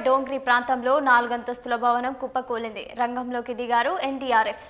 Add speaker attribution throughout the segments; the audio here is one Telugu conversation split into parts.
Speaker 1: డోంగ్రీ ప్రాంతంలో నాలుగంతస్తుల భవనం కుప్పకూలింది రంగంలోకి దిగారు ఎన్డీఆర్ఎఫ్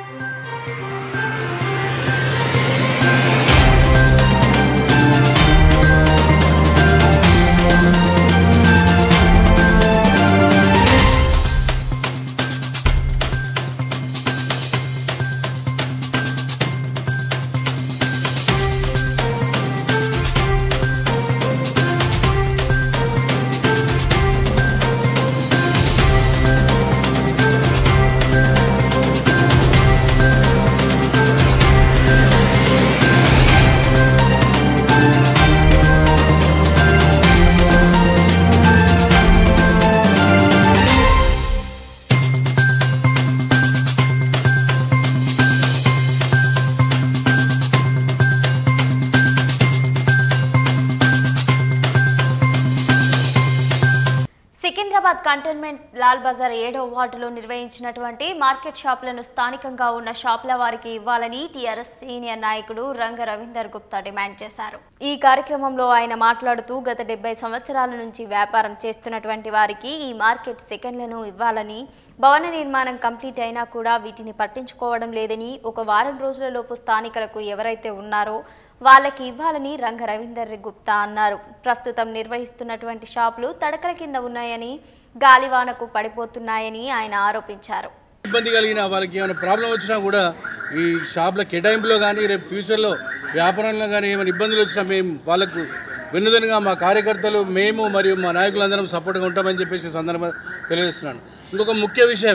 Speaker 1: సికింద్రాబాద్ కంటోన్మెంట్ లాల్ బజార్ ఏడో వార్డులో నిర్వహించినటువంటి మార్కెట్ షాపులను స్థానికంగా ఉన్న షాపుల వారికి ఇవ్వాలని టీఆర్ఎస్ సీనియర్ నాయకుడు రంగ రవీందర్ గుప్తా డిమాండ్ చేశారు ఈ కార్యక్రమంలో ఆయన మాట్లాడుతూ గత డెబ్బై సంవత్సరాల నుంచి వ్యాపారం చేస్తున్నటువంటి వారికి ఈ మార్కెట్ సెకండ్లను ఇవ్వాలని భవన నిర్మాణం కంప్లీట్ అయినా కూడా వీటిని పట్టించుకోవడం లేదని ఒక వారం రోజులలోపు స్థానికులకు ఎవరైతే ఉన్నారో వాళ్ళకి ఇవ్వాలని రంగ రవీందర్ గుప్తా అన్నారు ప్రస్తుతం నిర్వహిస్తున్నటువంటి షాపులు తడకల కింద ఉన్నాయని గాలివానకు పడిపోతున్నాయని ఆయన ఆరోపించారు
Speaker 2: ఇబ్బంది కలిగిన వాళ్ళకి ఏమైనా ప్రాబ్లం వచ్చినా కూడా ఈ షాప్ల కేటాయింపులో కానీ రేపు ఫ్యూచర్లో వ్యాపారంలో కానీ ఏమైనా ఇబ్బందులు వచ్చినా మేము వాళ్ళకు వెన్నుదనుగా మా కార్యకర్తలు మేము మరియు మా నాయకులందరం సపోర్ట్గా ఉంటామని చెప్పేసి ఈ సందర్భంగా తెలియజేస్తున్నాను ఇంకొక ముఖ్య విషయం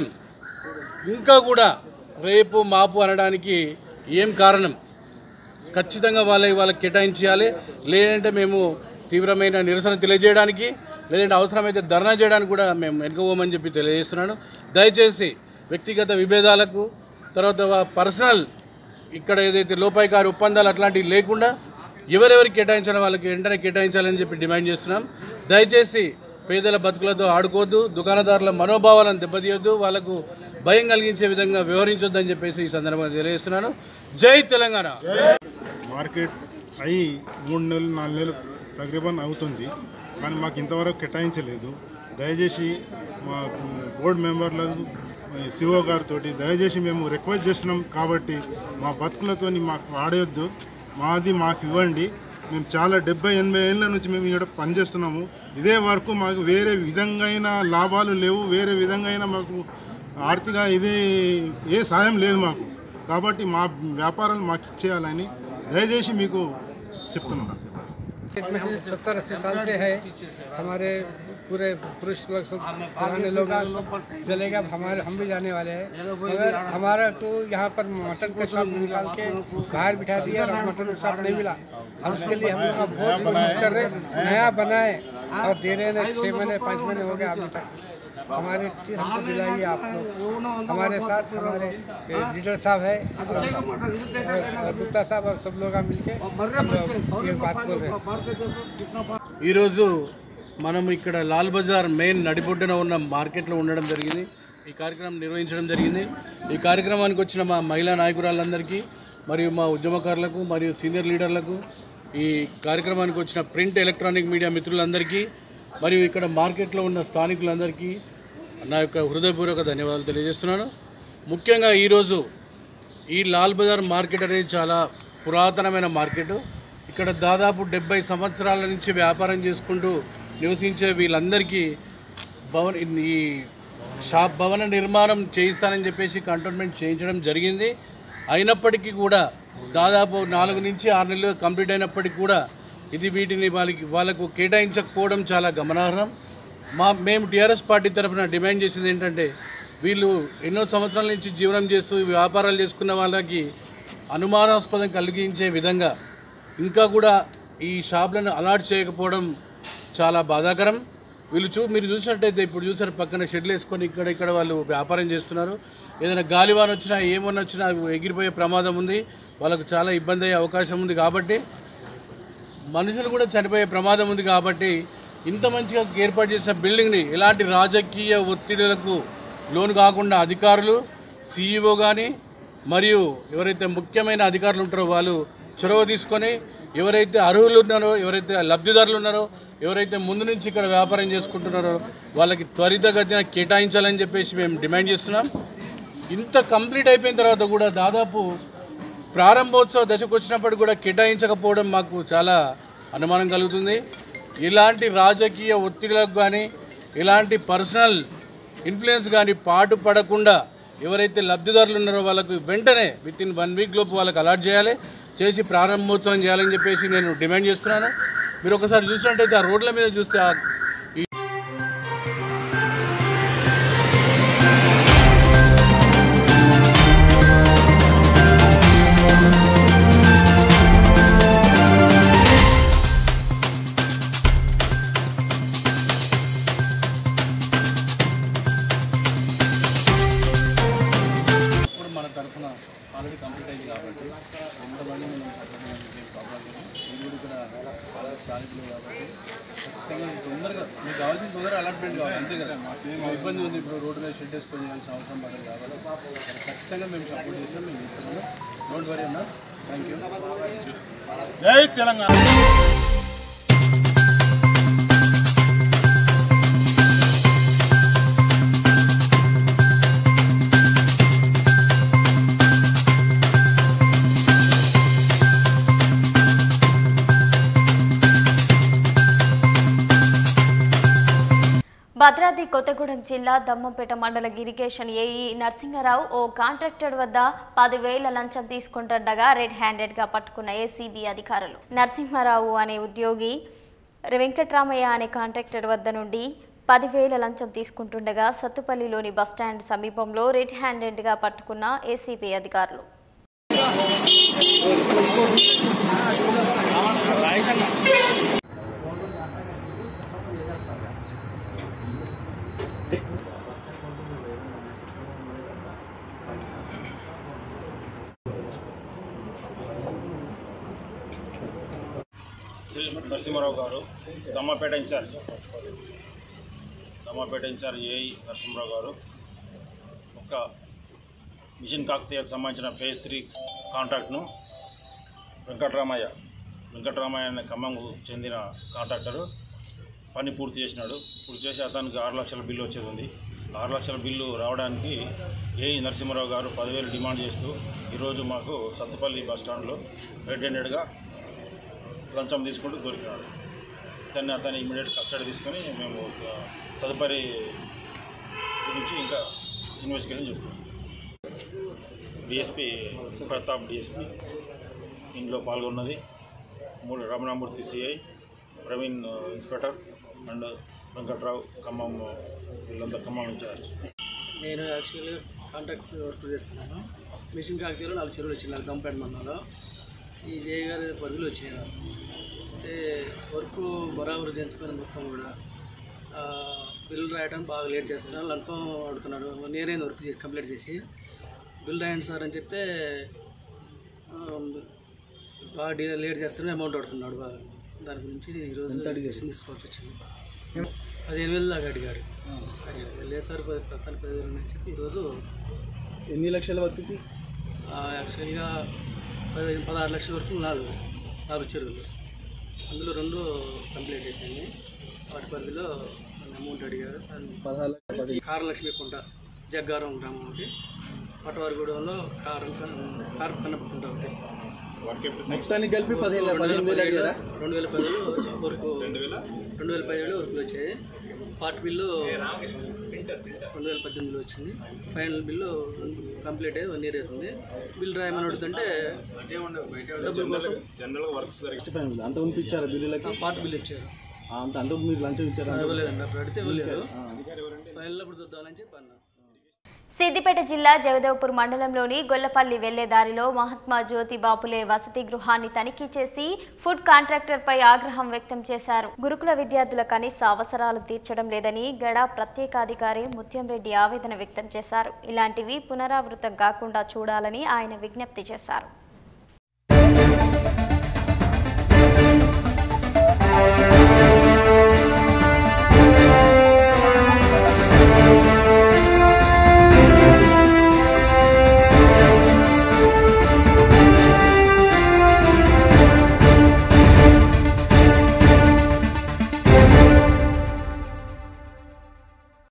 Speaker 2: ఇంకా కూడా రేపు మాపు అనడానికి ఏం కారణం ఖచ్చితంగా వాళ్ళకి వాళ్ళకి కేటాయించాలి లేదంటే మేము తీవ్రమైన నిరసన తెలియజేయడానికి లేదంటే అవసరమైతే ధర్నా చేయడానికి కూడా మేము వెనుకపోమని చెప్పి తెలియజేస్తున్నాను దయచేసి వ్యక్తిగత విభేదాలకు తర్వాత పర్సనల్ ఇక్కడ ఏదైతే లోపాయికారి ఒప్పందాలు అట్లాంటివి లేకుండా ఎవరెవరికి కేటాయించాలో వాళ్ళకి వెంటనే కేటాయించాలని చెప్పి డిమాండ్ చేస్తున్నాం దయచేసి పేదల బతుకులతో ఆడుకోవద్దు దుకాణదారుల మనోభావాలను దెబ్బతీయొద్దు వాళ్ళకు భయం కలిగించే విధంగా వ్యవహరించొద్దని చెప్పేసి ఈ సందర్భంగా తెలియజేస్తున్నాను జై తెలంగాణ
Speaker 3: మార్కెట్ అయి మూడు నెలలు నాలుగు నెలలు తగ్రీబన్ అవుతుంది కానీ మాకు ఇంతవరకు కేటాయించలేదు దయచేసి మా బోర్డు మెంబర్లకు సిఓ గారితో దయచేసి మేము రిక్వెస్ట్ చేస్తున్నాం కాబట్టి మా బతుకులతోని మాకు ఆడేయొద్దు మాది మాకు ఇవ్వండి మేము చాలా డెబ్బై ఎనభై ఏళ్ళ నుంచి మేము ఇక్కడ పనిచేస్తున్నాము ఇదే వరకు మాకు వేరే విధంగా లాభాలు లేవు వేరే విధంగా మాకు ఆర్థిక ఇది ఏ సాయం లేదు మాకు కాబట్టి మా వ్యాపారాలు మాకు ఇచ్చేయాలని దయచేసి మీకు చెప్తున్నాను
Speaker 4: में हम सत्तर अस्सी साल से है हमारे पूरे पुरुष लोग सब पुराने लोग चलेगा हमारे हम भी जाने वाले हैं मगर हमारा तो यहाँ पर मटन का शॉप निकाल के बाहर बिठा दिया और मटन का शॉप नहीं मिला हम उसके लिए हम लोग बहुत कोशिश कर रहे हैं नया बनाए और दे रहे हैं छः महीने पाँच महीने हो गए अभी तक हमारे चीज़ हमको दिलाइए आप लोग हमारे साथ हमारे लीडर साहब है और गुप्ता साहब और सब लोग मिलके हम लोग ये बात बोल रहे हैं
Speaker 2: ఈరోజు మనం ఇక్కడ లాల్ బజార్ మెయిన్ నడిబొడ్డున ఉన్న మార్కెట్లో ఉండడం జరిగింది ఈ కార్యక్రమం నిర్వహించడం జరిగింది ఈ కార్యక్రమానికి వచ్చిన మా మహిళా నాయకురాలందరికీ మరియు మా ఉద్యమకారులకు మరియు సీనియర్ లీడర్లకు ఈ కార్యక్రమానికి వచ్చిన ప్రింట్ ఎలక్ట్రానిక్ మీడియా మిత్రులందరికీ మరియు ఇక్కడ మార్కెట్లో ఉన్న స్థానికులందరికీ నా యొక్క హృదయపూర్వక ధన్యవాదాలు తెలియజేస్తున్నాను ముఖ్యంగా ఈరోజు ఈ లాల్ బజార్ మార్కెట్ అనేది చాలా పురాతనమైన మార్కెట్ ఇక్కడ దాదాపు డెబ్బై సంవత్సరాల నుంచి వ్యాపారం చేసుకుంటూ నివసించే వీళ్ళందరికీ భవన ఈ షాప్ భవన నిర్మాణం చేయిస్తానని చెప్పేసి కంటోన్మెంట్ చేయించడం జరిగింది అయినప్పటికీ కూడా దాదాపు నాలుగు నుంచి ఆరు నెలలు కంప్లీట్ అయినప్పటికీ కూడా ఇది వీటిని వాళ్ళకి వాళ్ళకు కేటాయించకపోవడం చాలా గమనార్హం మా మేము టీఆర్ఎస్ పార్టీ తరఫున డిమాండ్ చేసేది ఏంటంటే వీళ్ళు ఎన్నో సంవత్సరాల నుంచి జీవనం చేస్తూ వ్యాపారాలు చేసుకున్న వాళ్ళకి అనుమానాస్పదం కలిగించే విధంగా ఇంకా కూడా ఈ షాపులను అలాట్ చేయకపోవడం చాలా బాధాకరం వీళ్ళు చూ మీరు చూసినట్టయితే ఇప్పుడు చూసారు పక్కన షెడ్లు వేసుకొని ఇక్కడ ఇక్కడ వాళ్ళు వ్యాపారం చేస్తున్నారు ఏదైనా గాలివాన వచ్చినా ఏమన్నా వచ్చినా అవి ఎగిరిపోయే ప్రమాదం ఉంది వాళ్ళకు చాలా ఇబ్బంది అయ్యే అవకాశం ఉంది కాబట్టి మనుషులు కూడా చనిపోయే ప్రమాదం ఉంది కాబట్టి ఇంత మంచిగా ఏర్పాటు చేసిన బిల్డింగ్ని ఎలాంటి రాజకీయ ఒత్తిడులకు లోను కాకుండా అధికారులు సీఈఓ కానీ మరియు ఎవరైతే ముఖ్యమైన అధికారులు ఉంటారో వాళ్ళు చొరవ తీసుకొని ఎవరైతే అర్హులు ఉన్నారో ఎవరైతే లబ్ధిదారులు ఉన్నారో ఎవరైతే ముందు నుంచి ఇక్కడ వ్యాపారం చేసుకుంటున్నారో వాళ్ళకి త్వరితగతిన కేటాయించాలని చెప్పేసి మేము డిమాండ్ చేస్తున్నాం ఇంత కంప్లీట్ అయిపోయిన తర్వాత కూడా దాదాపు ప్రారంభోత్సవ దశకు వచ్చినప్పటికి కూడా కేటాయించకపోవడం మాకు చాలా అనుమానం కలుగుతుంది ఇలాంటి రాజకీయ ఒత్తిడిలకు కానీ ఇలాంటి పర్సనల్ ఇన్ఫ్లుయెన్స్ కానీ పాటు పడకుండా ఎవరైతే లబ్ధిదారులు ఉన్నారో వాళ్ళకు వెంటనే విత్ ఇన్ వన్ వీక్ లోపు వాళ్ళకి అలాట్ చేయాలి చేసి ప్రారంభోత్సవం చేయాలని చెప్పేసి నేను డిమాండ్ చేస్తున్నాను మీరు ఒకసారి చూసినట్టయితే ఆ రోడ్ల మీద చూస్తే ఆ ఇప్పుడు మన తరఫున ఆల్రెడీ కంప్లీట్ అయింది కాబట్టి ఎంతమంది మేము సపోర్ట్ ఏం ప్రాబ్లం లేదు మీరు కూడా ఇక్కడ ఆల్రెడీ స్థానికులు కాబట్టి ఖచ్చితంగా ఇది తొందరగా మీకు కావాల్సిన తొందరగా అలాట్మెంట్ కావాలి అంతే కదా మాకు ఇబ్బంది ఉంది ఇప్పుడు రోడ్డు మీద షెడ్ వేసుకొని చేయాల్సిన అవసరం పడదు కాబట్టి మరి ఖచ్చితంగా మేము సపోర్ట్ చేస్తాం మేము ఇస్తాము డోంట్ వరీ అన్న థ్యాంక్ యూ
Speaker 3: జై తెలంగాణ
Speaker 1: భద్రాద్రి కొత్తగూడెం జిల్లా దమ్మంపేట మండల ఇరిగేషన్ ఏఈ నరసింహారావు ఓ కాంట్రాక్టర్ వద్ద పదివేల లంచం తీసుకుంటుండగా రెడ్ హ్యాండెడ్ గా పట్టుకున్న ఏసీబీ అధికారులు నరసింహారావు అనే ఉద్యోగి వెంకట్రామయ్య అనే కాంట్రాక్టర్ వద్ద నుండి పదివేల లంచం తీసుకుంటుండగా సత్తుపల్లిలోని బస్టాండ్ సమీపంలో రెడ్ హ్యాండెడ్ గా పట్టుకున్న ఏసీబీ అధికారులు
Speaker 5: Sri Narasimha Rao garu Dammapeta incharge Dammapeta incharge AE Narasimha Rao garu ఒక మిషన్ కాకతీయకు సంబంధించిన ఫేజ్ త్రీ కాంట్రాక్ట్ను వెంకటరామయ్య వెంకటరామయ్య అనే ఖమ్మంకు చెందిన కాంట్రాక్టరు పని పూర్తి చేసినాడు పూర్తి చేసి అతనికి ఆరు లక్షల బిల్లు వచ్చేది ఉంది ఆరు లక్షల బిల్లు రావడానికి ఏఈ నరసింహారావు గారు పదివేలు డిమాండ్ చేస్తూ ఈరోజు మాకు సత్తుపల్లి బస్ స్టాండ్లో రెడ్ హండ్రెడ్గా లంచం తీసుకుంటూ దొరికినాడు దాన్ని అతన్ని ఇమీడియట్ కస్టడీ తీసుకొని మేము ఆ, తదుపరి గురించి ఇంకా ఇన్వెస్టిగేషన్ చేస్తాం డిఎస్పి ప్రతాప్ డిఎస్పి ఇందులో పాల్గొన్నది మూడు రమణమూర్తి సిఐ ప్రవీణ్ ఆ, ఇన్స్పెక్టర్ అండ్ వెంకట్రావు ఖమ్మం వీళ్ళంతా ఖమ్మం ఇన్ఛార్జ్
Speaker 6: నేను యాక్చువల్గా కాంట్రాక్ట్ వర్క్ చేస్తున్నాను మిషన్ కాకతీయలో నాలుగు చెరువులు వచ్చినాయి నాకు దంపేట మండలంలో ఈ జయ గారి పరిధిలో వచ్చాయి నాకు. అంటే వర్క్ బరాబరు చేయించుకొని మొత్తం కూడా ఆ, బిల్లు రాయడం బాగా లేట్ చేస్తున్నాడు లంచం అడుగుతున్నాడు నేరైంది వర్క్ చేసి కంప్లీట్ చేసి బిల్ రాయండి సార్ అని చెప్తే ఆ, బాగా డి లేట్ చేస్తున్నాడు అమౌంట్ అడుగుతున్నాడు బాగా దాని గురించి ఈరోజు డిసిషన్ తీసుకోవాల్సి వచ్చింది పదిహేను వేలు దాకా అడిగాడు లేదు సార్ పది ప్రస్తుతానికి పదివేలు అని చెప్పి ఈరోజు
Speaker 7: ఎన్ని లక్షల వర్క్కి
Speaker 6: ఆ, యాక్చువల్గా పదిహేను పదహారు లక్షల వరకు నాలుగు నాలుగు చెరువులు అందులో రెండు కంప్లీట్ అయిపోయింది వాటి పరిధిలో అమౌంట్ అడిగారు
Speaker 7: పదహారు లక్షల పది
Speaker 6: కారలక్ష్మి కుంట జగ్గారం గ్రామం ఒకటి పటవారిగూడెంలో కారం కారం కన్నపకుంట ఒకటి
Speaker 7: మొత్తానికి కలిపి పదిహేను పదిహేను వేలు అడిగారా
Speaker 6: రెండు వేల పదివేలు వరకు రెండు వేల రెండు వేల పదివేలు వరకు వచ్చాయి పార్ట్ బిల్లు రెండు వేల పద్దెనిమిదిలో వచ్చింది ఫైనల్ బిల్లు కంప్లీట్ అయ్యి వన్ ఇయర్ అవుతుంది బిల్ రాయమని అడుగుతుంటే డబ్బుల కోసం
Speaker 7: ఫస్ట్ ఫైనల్ అంత పంపించారా బిల్లులకి
Speaker 6: పార్ట్ బిల్ ఇచ్చారు
Speaker 7: ఆ, అంత అంత మీరు లంచం ఇచ్చారా
Speaker 6: ఇవ్వలేదండి అప్పుడు అడిగితే ఇవ్వలేదు ఫైనల్ అప్పుడు చూద్దామని చెప్పి అన్నా
Speaker 1: సిద్దిపేట జిల్లా జగదేవ్పూర్ మండలంలోని గొల్లపల్లి వెళ్లే దారిలో మహాత్మా జ్యోతి బాపులే వసతి గృహాన్ని తనిఖీ చేసి ఫుడ్ కాంట్రాక్టర్పై ఆగ్రహం వ్యక్తం చేశారు గురుకుల విద్యార్థుల కనీస అవసరాలు తీర్చడం లేదని గడా ప్రత్యేకాధికారి ముత్యంరెడ్డి ఆవేదన వ్యక్తం చేశారు ఇలాంటివి పునరావృతం కాకుండా చూడాలని ఆయన విజ్ఞప్తి చేశారు